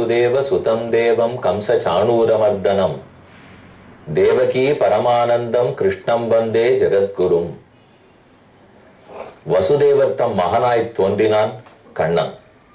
வசுதேவ சுதம் தேவம் கம்ச சாணூரமர்தனம் தேவகி பரமானந்தம் கிருஷ்ணம் வந்தே ஜெகத்குரும் வசுதேவர் தம் மகனாய் தோன்றினான் கண்ணன்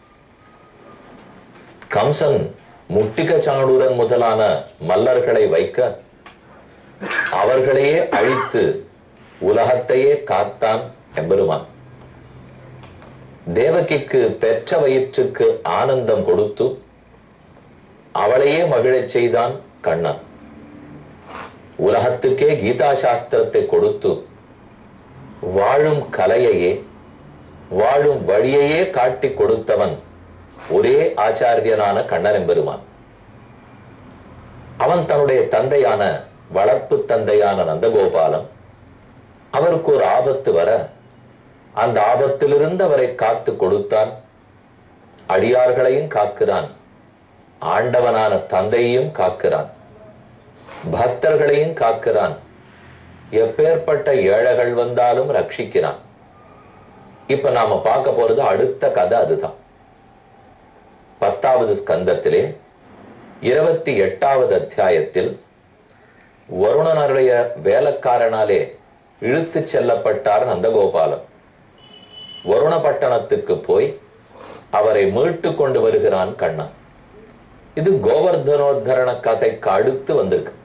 கம்சன் முட்டிக சாணூரன் முதலான மல்லர்களை வைக்க அவர்களையே அழித்து உலகத்தையே காத்தான் எம்பெருமான் தேவகிக்கு பெற்ற வயிற்றுக்கு ஆனந்தம் கொடுத்து அவளையே மகிழச் செய்தான் கண்ணன் உலகத்துக்கே கீதா சாஸ்திரத்தை கொடுத்து வாழும் கலையையே வாழும் வழியையே காட்டி கொடுத்தவன் ஒரே ஆச்சாரியனான கண்ணன் எம்பெருமான் அவன் தன்னுடைய தந்தையான வளர்ப்பு தந்தையான நந்தகோபாலன் அவருக்கு ஒரு ஆபத்து வர அந்த ஆபத்திலிருந்து அவரை காத்து கொடுத்தான் அடியார்களையும் காக்கிறான் ஆண்டவனான தந்தையையும் காக்கிறான் பக்தர்களையும் காக்கிறான் எப்பேற்பட்ட ஏழைகள் வந்தாலும் ரட்சிக்கிறான் இப்ப நாம பார்க்க போறது அடுத்த கதை அதுதான் பத்தாவது ஸ்கந்தத்திலே இருபத்தி எட்டாவது அத்தியாயத்தில் வருணனுடைய வேலைக்காரனாலே இழுத்துச் செல்லப்பட்டார் நந்தகோபாலன் வருணபட்டணத்துக்கு போய் அவரை மீட்டு கொண்டு வருகிறான் கண்ணன் இது கோவர்தனோத்தரண கதைக்கு அடுத்து வந்திருக்கு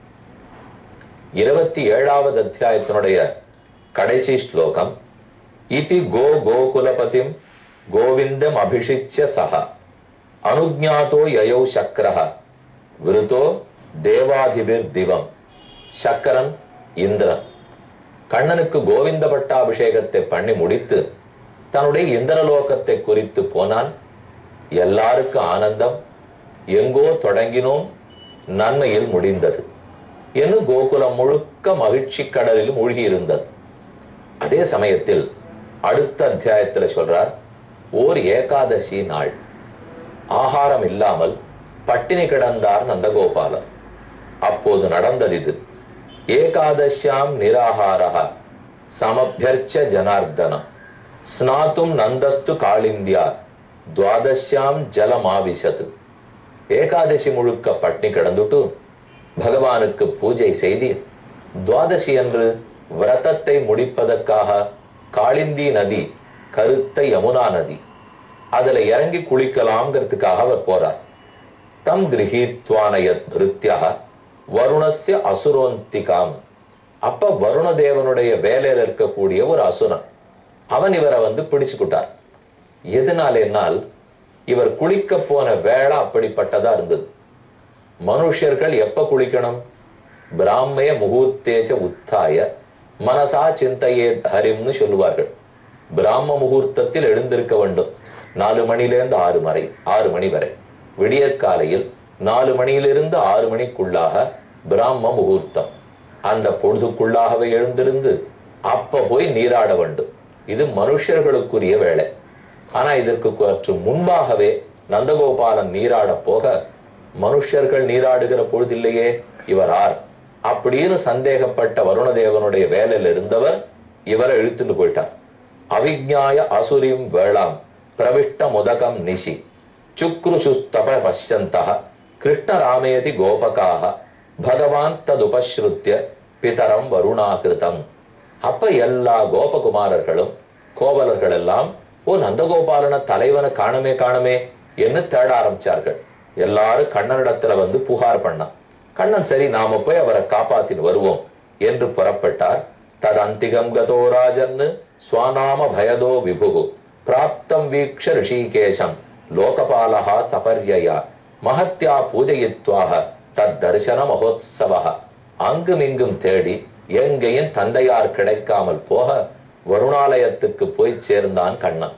இருபத்தி ஏழாவது அத்தியாயத்தினுடைய கடைசி ஸ்லோகம் இதி கோ கோகுலபதிம் கோவிந்தம் அபிஷிச்சிய சக அனுஜாத்தோ யயௌ சக்கரஹ விருத்தோ தேவாதிபிர் திவம் சக்கரன் இந்திரன் கண்ணனுக்கு கோவிந்த பட்டாபிஷேகத்தை பண்ணி முடித்து தன்னுடைய இந்திரலோகத்தை குறித்து போனான் எல்லாருக்கும் ஆனந்தம் எங்கோ தொடங்கினோம் நன்மையில் முடிந்தது என்று கோகுலம் முழுக்க மகிழ்ச்சி கடலில் மூழ்கி இருந்தது அதே சமயத்தில் அடுத்த அத்தியாயத்துல சொல்றார் ஓர் ஏகாதசி நாள் ஆகாரம் இல்லாமல் பட்டினி கிடந்தார் நந்தகோபாலர் அப்போது நடந்தது இது ஏகாதசியாம் நிராகாரக சமபியர்ச்ச ஜனார்தனம் ஸ்நாத்தும் நந்தஸ்து காளிந்தியா துவாதசியாம் ஜலமாவிசது ஏகாதசி முழுக்க பட்னி கிடந்துட்டு பகவானுக்கு பூஜை செய்து துவாதசி அன்று விரதத்தை முடிப்பதற்காக காளிந்தி நதி கருத்த யமுனா நதி அதுல இறங்கி குளிக்கலாம்ங்கிறதுக்காக அவர் போறார் தம் கிரகித்வானயத் பிருத்தியா வருணஸ்ய அசுரோந்திகாம் அப்ப வருண தேவனுடைய வேலையில இருக்கக்கூடிய ஒரு அசுரன் அவன் இவரை வந்து பிடிச்சுக்கிட்டார் எதனாலேனால் இவர் குளிக்க போன வேளை அப்படிப்பட்டதா இருந்தது மனுஷர்கள் எப்ப குளிக்கணும் பிராமய முகூர்த்தேச்ச உத்தாய மனசா சிந்தையே ஹரிம்னு சொல்லுவார்கள் பிராம முகூர்த்தத்தில் எழுந்திருக்க வேண்டும் நாலு மணிலேருந்து ஆறு மணி ஆறு மணி வரை விடியற்காலையில் நாலு மணியிலிருந்து ஆறு மணிக்குள்ளாக பிராம முகூர்த்தம் அந்த பொழுதுக்குள்ளாகவே எழுந்திருந்து அப்ப போய் நீராட வேண்டும் இது மனுஷர்களுக்குரிய வேலை ஆனா இதற்கு சற்று முன்பாகவே நந்தகோபாலன் நீராட போக மனுஷர்கள் நீராடுகிற பொழுதில்லையே இவர் ஆர் அப்படின்னு சந்தேகப்பட்ட வருணதேவனுடைய வேலையில் இருந்தவர் இவரை இழுத்துட்டு போயிட்டார் அவிஜ்ஞாய அசுரிம் வேளாம் பிரவிஷ்ட முதகம் நிஷி சுக்ருசுஸ்தப பஷ்யந்தா கிருஷ்ணராமேதி கோபகாக பகவான் ததுபஸ்ருத்திய பிதரம் வருணாகிருதம் அப்ப எல்லா கோபகுமாரர்களும் கோவலர்கள் எல்லாம் ஓ நந்தகோபாலன தலைவனை காணமே காணமே என்று தேட ஆரம்பிச்சார்கள் எல்லாரும் கண்ணனிடத்துல வந்து புகார் பண்ணான் கண்ணன் சரி நாம போய் அவரை காப்பாத்தின்னு வருவோம் என்று புறப்பட்டார் தத் அந்திகம் கதோ ராஜன் ஸ்வாநாம பயதோ விபுகு பிராப்தம் வீக்ஷ ரிஷிகேஷம் லோகபாலஹா சபர்யயா மகத்யா பூஜயித்வாக தத் தரிசன மகோத்சவ அங்குமிங்கும் தேடி எங்கேயும் தந்தையார் கிடைக்காமல் போக வருணாலயத்துக்கு போய் சேர்ந்தான் கண்ணன்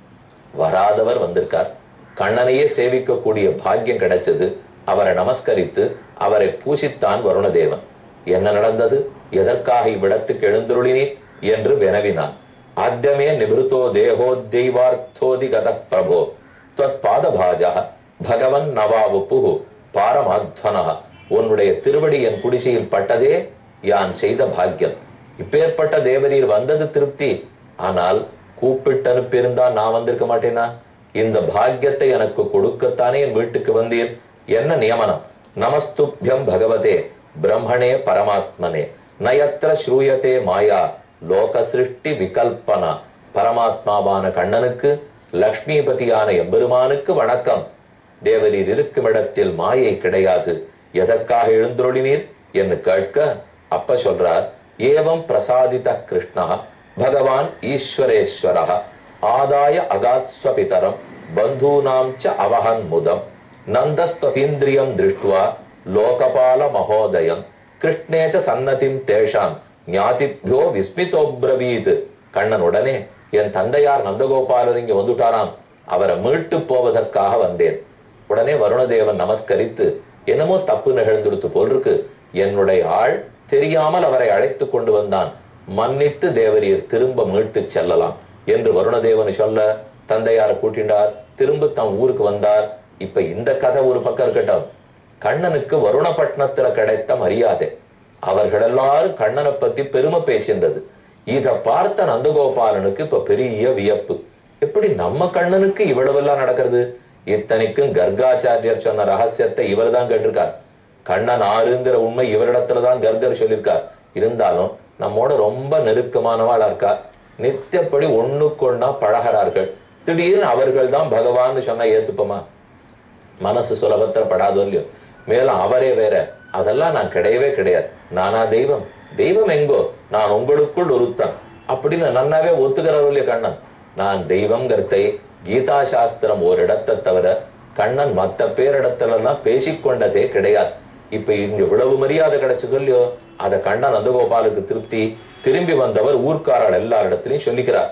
வராதவர் வந்திருக்கார் கண்ணனையே சேவிக்கக்கூடிய பாக்கியம் கிடைச்சது அவரை நமஸ்கரித்து அவரை பூசித்தான் வருணதேவன் என்ன நடந்தது எதற்காக இவ்விடத்துக்கு எழுந்துருளினீர் என்று வினவினான் ஆத்தியமே நிபிருத்தோ தேகோத்தெய்வார்த்தோதி கத பிரபோ துவத் பாதபாஜா பகவன் நவாவு புகு பாரமாத்வனா உன்னுடைய திருவடி என் குடிசையில் பட்டதே யான் செய்த பாக்கியம் இப்பேற்பட்ட தேவரீர் வந்தது திருப்தி ஆனால் கூப்பிட்டு அனுப்பியிருந்தா நான் வந்திருக்க மாட்டேனா இந்த பாக்கியத்தை எனக்கு கொடுக்கத்தானே என் வீட்டுக்கு வந்தீர் என்ன நியமனம் நமஸ்துப்யம் பகவதே பிரம்மணே பரமாத்மனே நயத்திர ஸ்ரூயதே மாயா லோக சிருஷ்டி விகல்பனா பரமாத்மாவான கண்ணனுக்கு லக்ஷ்மிபதியான எம்பெருமானுக்கு வணக்கம் தேவரீர் இருக்கும் இடத்தில் மாயை கிடையாது எதற்காக எழுந்துருளினீர் என்று கேட்க அப்ப சொல்றார் ஏவம் பிரசாதித கிருஷ்ணா பகவான் ஈஸ்வரேஸ்வர ஆதாய அகாத்ஸ்வபிதரம் பந்தூனாம் ச அவஹன் முதம் நந்தஸ்ததீந்திரியம் திருஷ்டுவா லோகபால மகோதயம் கிருஷ்ணேச்ச சன்னதிம் தேஷாம் ஞாதிப்யோ விஸ்மிதோப்ரவீத் கண்ணன் உடனே என் தந்தையார் நந்தகோபாலர் இங்க வந்துட்டாராம் அவரை மீட்டு போவதற்காக வந்தேன் உடனே வருணதேவன் நமஸ்கரித்து என்னமோ தப்பு நிகழ்ந்துடுத்து போல் இருக்கு என்னுடைய ஆள் தெரியாமல் அவரை அழைத்து கொண்டு வந்தான் மன்னித்து தேவரீர் திரும்ப மீட்டு செல்லலாம் என்று வருணதேவன் சொல்ல தந்தையார கூட்டிண்டார் திரும்ப தம் ஊருக்கு வந்தார் இப்ப இந்த கதை ஒரு பக்கம் இருக்கட்டும் கண்ணனுக்கு வருணப்பட்டினத்துல கிடைத்த மரியாதை அவர்கள் எல்லாரும் கண்ணனை பத்தி பெருமை பேசின்றது இத பார்த்த நந்தகோபாலனுக்கு இப்ப பெரிய வியப்பு எப்படி நம்ம கண்ணனுக்கு இவ்வளவெல்லாம் நடக்கிறது இத்தனைக்கும் கர்காச்சாரியர் சொன்ன ரகசியத்தை இவர் தான் கேட்டிருக்கார் கண்ணன் ஆறுங்கிற உண்மை இவரிடத்துலதான் கர்கர் சொல்லியிருக்கார் இருந்தாலும் நம்மோட ரொம்ப நெருக்கமானவாளா இருக்கா நித்தியப்படி ஒண்ணுக்கொன்னா பழகிறார்கள் திடீர்னு அவர்கள் தான் பகவான்னு சொன்னா ஏத்துப்போமா மனசு சுலபத்துல படாதோ இல்லையோ மேலும் அவரே வேற அதெல்லாம் நான் கிடையவே கிடையாது நானா தெய்வம் தெய்வம் எங்கோ நான் உங்களுக்குள் ஒருத்தன் அப்படின்னு நன்னாவே ஒத்துக்கிறாரோ இல்லையோ கண்ணன் நான் தெய்வம்ங்கிறதை கீதா சாஸ்திரம் ஒரு இடத்தை தவிர கண்ணன் மத்த பேரிடத்துல எல்லாம் பேசிக்கொண்டதே கிடையாது இப்ப இங்க இவ்வளவு மரியாதை கிடைச்சது இல்லையோ அதை கண்ணன் நந்தகோபாலுக்கு திருப்தி திரும்பி வந்தவர் ஊர்க்காரர் எல்லாரிடத்திலையும் சொல்லிக்கிறார்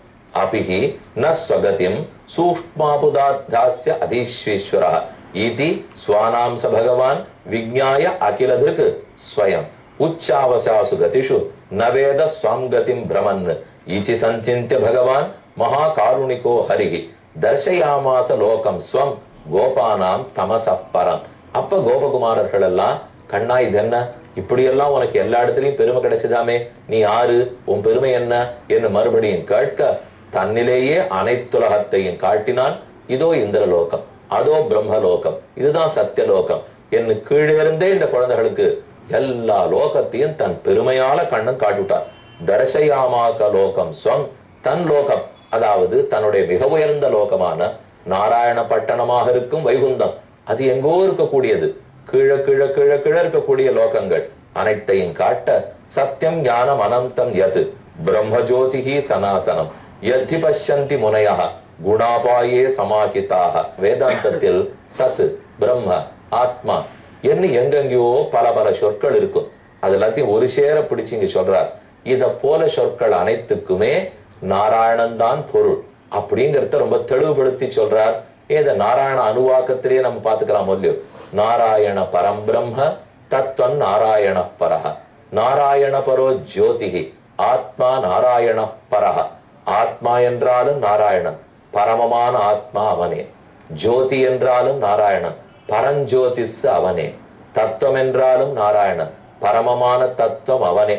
அபிஹி ந ஸ்வகதிம் சூக்ஷ்மாபுதாத்தியாஸ்ய அதீஸ்வேஸ்வர இதி ஸ்வானாம்ச பகவான் விஜ்ஞாய அகிலதிருக்கு ஸ்வயம் உச்சாவசாசு கதிஷு நவேத ஸ்வாம் கதிம் பிரமன் இச்சி சஞ்சிந்திய பகவான் மகாகாருணிகோ ஹரிஹி தர்சயாமாச லோகம் ஸ்வம் கோபானாம் தமசப் பரம் அப்ப கோபகுமாரர்கள் எல்லாம் கண்ணா இது என்ன இப்படியெல்லாம் உனக்கு எல்லா இடத்துலயும் பெருமை கிடைச்சதாமே நீ யாரு உன் பெருமை என்ன என்று மறுபடியும் கேட்க தன்னிலேயே அனைத்துலகத்தையும் காட்டினான் இதோ இந்திரலோகம் அதோ பிரம்மலோகம் இதுதான் சத்தியலோகம் என்று கீழே இருந்தே இந்த குழந்தைகளுக்கு எல்லா லோகத்தையும் தன் பெருமையால கண்ணன் காட்டிவிட்டார் தர்சயாமாக்க லோகம் ஸ்வம் தன் லோகம் அதாவது தன்னுடைய மிக உயர்ந்த லோகமான நாராயண பட்டணமாக இருக்கும் வைகுந்தம் அது எங்கோ இருக்கக்கூடியது கீழே கீழே கீழே கீழே இருக்கக்கூடிய லோகங்கள் அனைத்தையும் காட்ட சத்தியம் ஞானம் அனந்தம் யது பிரம்மஜோதிகி சனாதனம் யத்தி பஷ்யந்தி முனையா குணாபாயே சமாஹிதாக வேதாந்தத்தில் சத் பிரம்ம ஆத்மா என்ன எங்கெங்கயோ பல பல சொற்கள் இருக்கும் அது எல்லாத்தையும் ஒரு சேர பிடிச்சு இங்க சொல்றார் இத போல சொற்கள் அனைத்துக்குமே நாராயணன் தான் பொருள் அப்படிங்கறத ரொம்ப தெளிவுபடுத்தி சொல்றார் ஏத நாராயண அனுவாக்கத்திலேயே நம்ம பாத்துக்கலாம் இல்லையோ நாராயண பரம்பிரம்ம தத்துவம் நாராயண பரஹ நாராயண பரோ ஜோதிகி ஆத்மா நாராயண பரஹ ஆத்மா என்றாலும் நாராயணன் பரமமான ஆத்மா அவனே ஜோதி என்றாலும் நாராயணன் பரஞ்சோதிஸ் அவனே தத்துவம் என்றாலும் நாராயணன் பரமமான தத்துவம் அவனே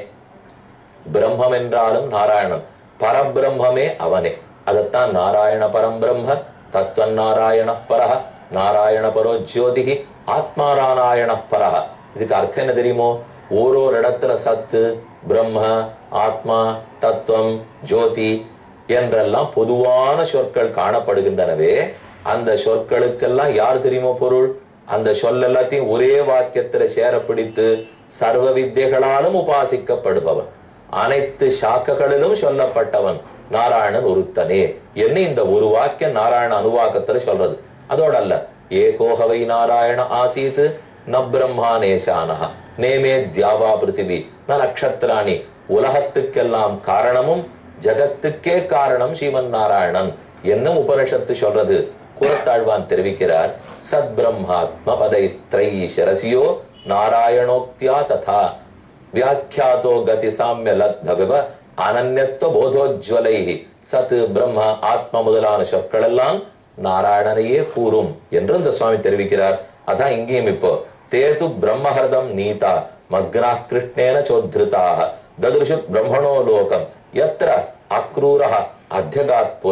பிரம்மம் என்றாலும் நாராயணன் பரபிரம்மே அவனே அதத்தான் நாராயண பரம்பிரம்ம தத்துவ நாராயண பரஹ நாராயண பரோ ஜோதிகி ஆத்மா நாராயண பரஹ இதுக்கு அர்த்தம் என்ன தெரியுமோ ஓரோரு இடத்துல சத்து பிரம்ம ஆத்மா தத்துவம் ஜோதி என்றெல்லாம் பொதுவான சொற்கள் காணப்படுகின்றனவே அந்த சொற்களுக்கெல்லாம் யார் தெரியுமோ பொருள் அந்த சொல் எல்லாத்தையும் ஒரே வாக்கியத்துல சேர பிடித்து சர்வ வித்தியைகளாலும் உபாசிக்கப்படுபவன் அனைத்து சாக்கைகளிலும் சொல்லப்பட்டவன் நாராயணன் ஒருத்தனே என்ன இந்த ஒரு வாக்கியம் நாராயண அனுவாக்கத்துல சொல்றது அதோட அல்ல ஏகோகவை நாராயண ஆசீத் ந பிரம்மானேசானஹ நேமே தியாவா பிருத்திவி ந நக்ஷத்திராணி உலகத்துக்கெல்லாம் காரணமும் ஜகத்துக்கே காரணம் ஸ்ரீமன் நாராயணன் என்னும் உபனிஷத்து சொல்றது குரத்தாழ்வான் தெரிவிக்கிறார் சத் பிரம்மாத்ம பதை ஸ்திரை சரசியோ நாராயணோக்தியா ததா வியாக்கியாதோ கதி சாமிய லத் பகவ அனன்யத்துவ போதோஜ்வலை சத் பிரம்ம ஆத்ம முதலான சொற்கள் எல்லாம் நாராயணனையே கூறும் என்று இந்த சுவாமி தெரிவிக்கிறார் அதான் இங்கேயும் இப்போ தேது பிரம்மஹரதம் நீதா மக்னா கிருஷ்ணேன சோத்ருதாக ததுஷு பிரம்மணோ லோகம் யத்ர அக்ரூரः அத்தியகாத் புரா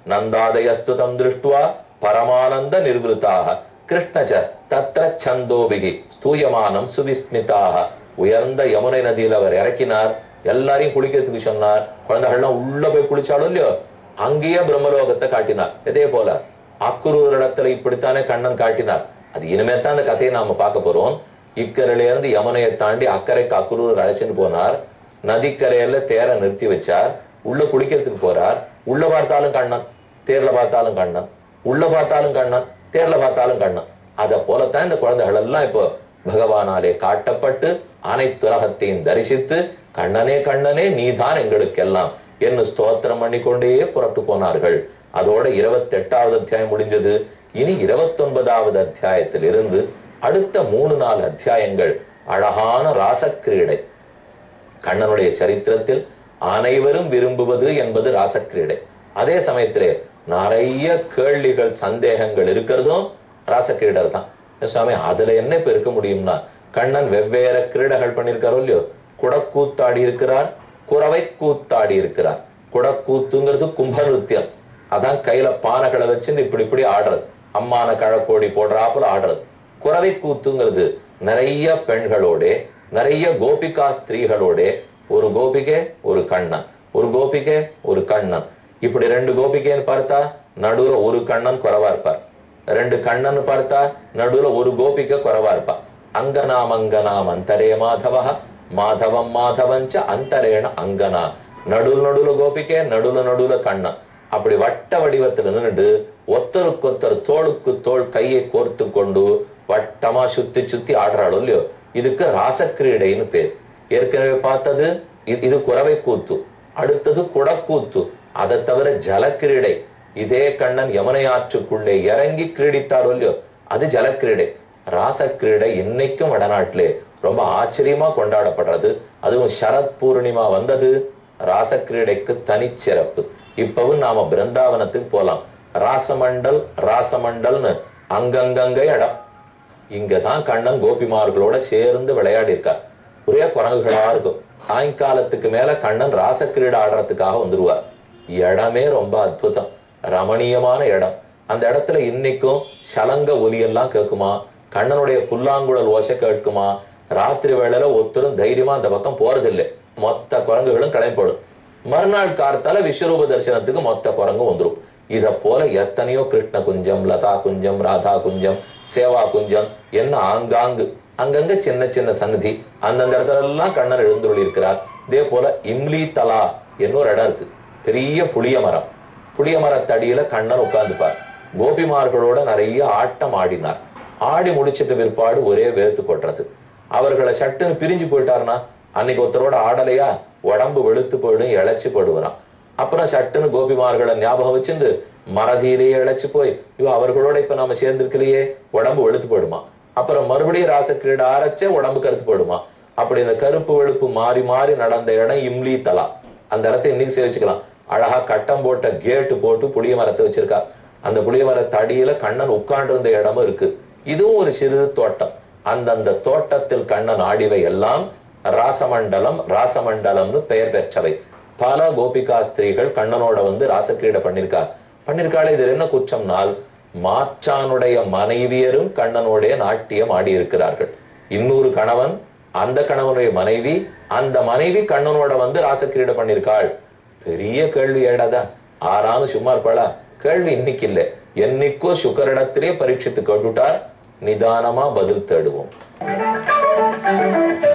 நந்தாதயஸ்து தம் திருஷ்டுவா பரமானந்த நிர்வృతాக கிருஷ்ணச்ச தத்ர சந்தோபிகி ஸ்தூயமானம் சுவிஸ்மிதாக உயர்ந்த யமுனை நதியில் அவர் இறக்கினார் எல்லாரையும் குளிக்கிறதுக்கு சொன்னார் குழந்தைகள்லாம் உள்ள போய் குளிச்சாலும் இல்லையோ அங்கேயே பிரம்மலோகத்தை காட்டினார் இதே போல அக்குரூர் இடத்துல இப்படித்தானே கண்ணன் காட்டினார் அது இனிமே தான் அந்த கதையை நாம பார்க்க போறோம் இக்கரையில இருந்து யமுனையை தாண்டி அக்கறைக்கு அக்குரூர் அழைச்சிட்டு போனார் நதிக்கரையில தேர நிறுத்தி வச்சார் உள்ள குளிக்கிறதுக்கு போறார் உள்ள பார்த்தாலும் கண்ணன் தேர்ல பார்த்தாலும் கண்ணன் உள்ள பார்த்தாலும் கண்ணன் தேர்ல பார்த்தாலும் கண்ணன் அத போலத்தான் இந்த குழந்தைகள் எல்லாம் இப்போ பகவானாலே காட்டப்பட்டு அனைத்துலகத்தையும் தரிசித்து கண்ணனே கண்ணனே நீதான் எங்களுக்கெல்லாம் என்று ஸ்தோத்திரம் பண்ணிக்கொண்டே புறப்பட்டு போனார்கள் அதோட இருபத்தி எட்டாவது அத்தியாயம் முடிஞ்சது இனி இருபத்தி ஒன்பதாவது அத்தியாயத்தில் இருந்து அடுத்த மூணு நாலு அத்தியாயங்கள் அழகான ராசக்கிரீடை கண்ணனுடைய சரித்திரத்தில் அனைவரும் விரும்புவது என்பது ராசக்கிரீடை அதே சமயத்திலே நிறைய கேள்விகள் சந்தேகங்கள் இருக்கிறதும் ராசக்கிரீடர் தான் சுவாமி அதுல என்ன இப்ப இருக்க முடியும்னா கண்ணன் வெவ்வேறு கிரீடைகள் பண்ணியிருக்காரோ இல்லையோ குடக்கூத்தாடி இருக்கிறார் குறவை கூத்தாடி இருக்கிறார் குடக்கூத்துங்கிறது கும்ப நிருத்தியம் அதான் கையில பானைகளை வச்சுன்னு இப்படி இப்படி ஆடுறது அம்மான கழக்கோடி போடுறாப்புல ஆடுறது குறவை கூத்துங்கிறது நிறைய பெண்களோட நிறைய கோபிகா ஸ்திரீகளோட ஒரு கோபிகை ஒரு கண்ணன் ஒரு கோபிகை ஒரு கண்ணன் இப்படி ரெண்டு கோபிகைன்னு பார்த்தா நடுவுல ஒரு கண்ணன் குறவா இருப்பார் ரெண்டு கண்ணன் பார்த்தா நடுவுல ஒரு கோபிகை குறவா இருப்பா அங்கனாம் அங்கனாம் அந்தரே மாதவ மாதவம் மாதவஞ்ச அந்தரேண அங்கனா நடுவுல நடுவுல கோபிக்கை நடுவுல நடுவுல கண்ணன் அப்படி வட்ட வடிவத்துல நின்னுட்டு ஒத்தருக்கொத்தர் தோளுக்கு தோள் கையை கோர்த்து கொண்டு வட்டமா சுத்தி சுத்தி ஆடுறாளோ இல்லையோ இதுக்கு ராசக்கிரீடைன்னு பேர் ஏற்கனவே பார்த்தது இ- இது குறவை கூத்து அடுத்தது குடக்கூத்து அதை தவிர ஜலக்கிரீடை இதே கண்ணன் யமுனை ஆற்றுக்குள்ளே இறங்கி கிரீடித்தாரோ இல்லையோ அது ஜலக்கிரீடை ராசக்கிரீடை இன்னைக்கும் வடநாட்டிலே ரொம்ப ஆச்சரியமா கொண்டாடப்படுறது அதுவும் சரத் பூர்ணிமா வந்தது ராசக்கிரீடைக்கு தனிச்சிறப்பு இப்பவும் நாம பிருந்தாவனத்துக்கு போலாம் ராசமண்டல் ராசமண்டல்னு அங்கங்கங்க இடம் இங்கதான் கண்ணன் கோபிமார்களோட சேர்ந்து விளையாடி இருக்கார் ஒரே குரங்குகளா இருக்கும் சாயங்காலத்துக்கு மேல கண்ணன் ராசக்கிரீடை ஆடுறதுக்காக வந்துருவார் இடமே ரொம்ப அற்புதம் ரமணீயமான இடம் அந்த இடத்துல இன்னைக்கும் சலங்க ஒலியெல்லாம் கேட்குமா கண்ணனுடைய புல்லாங்குழல் ஓசை கேட்குமா ராத்திரி வேளையில ஒருத்தரும் தைரியமா அந்த பக்கம் போறதில்லை மொத்த குரங்குகளும் கிளம்பிப்படும் மறுநாள் கார்த்தால விஸ்வரூப தரிசனத்துக்கு மொத்த குரங்கும் வந்துரும் இத போல எத்தனையோ கிருஷ்ண குஞ்சம் லதா குஞ்சம் ராதா குஞ்சம் சேவா குஞ்சம் என்ன ஆங்காங்கு அங்கங்க சின்ன சின்ன சந்நிதி அந்தந்த இடத்துல எல்லாம் கண்ணன் எழுந்துள்ளி இருக்கிறார் இதே போல இம்லி தலா என்னொரு இடம் இருக்கு பெரிய புளிய மரம் புளிய மரத்தடியில கண்ணன் உட்கார்ந்துப்பார் கோபிமார்களோட நிறைய ஆட்டம் ஆடினார் ஆடி முடிச்சிட்ட பிற்பாடு ஒரே வேர்த்து கொட்டுறது அவர்களை சட்டுன்னு பிரிஞ்சு போயிட்டாருன்னா அன்னைக்கு ஒருத்தரோட ஆடலையா உடம்பு வெளுத்து போயிடும் இழைச்சு போடுவாராம் அப்புறம் சட்டுன்னு கோபிமார்களை ஞாபகம் வச்சிருந்து மறதியிலேயே இழைச்சு போய் ஐயோ அவர்களோட இப்ப நாம சேர்ந்திருக்கலையே உடம்பு வெளுத்து போயிடுமா அப்புறம் மறுபடியும் ராசக்கிரீட ஆரச்சே உடம்பு கருத்து போயிடுமா அப்படி இந்த கருப்பு வெளுப்பு மாறி மாறி நடந்த இடம் இம்லி தலா அந்த இடத்தை இன்னைக்கு சேவிச்சுக்கலாம் அழகா கட்டம் போட்ட கேட்டு போட்டு புளிய மரத்தை வச்சிருக்கா அந்த புளிய மரத்து அடியில கண்ணன் உட்கார்ந்து இருந்த இடமும் இருக்கு இதுவும் ஒரு சிறு தோட்டம் அந்தந்த தோட்டத்தில் கண்ணன் ஆடிவை எல்லாம் ராசமண்டலம் ராசமண்டலம்னு பெயர் பெற்றவை பல கோபிகா ஸ்திரீகள் கண்ணனோட வந்து ராசக்கிரீடை பண்ணிருக்கா பண்ணிருக்காளே இதுல என்ன குற்றம்னால் மாற்றானுடைய மனைவியரும் கண்ணனோடைய நாட்டியம் ஆடி இருக்கிறார்கள் இன்னொரு கணவன் அந்த கணவனுடைய மனைவி அந்த மனைவி கண்ணனோட வந்து ராசக்கிரீடை பண்ணிருக்காள் பெரிய கேள்வி ஏடாதான் ஆறான்னு சும்மா இருப்பாளா கேள்வி இன்னைக்கு இல்லை என்னைக்கோ சுக்கரிடத்திலே பரீட்சித்து கேட்டுட்டார் நிதானமா பதில் தேடுவோம்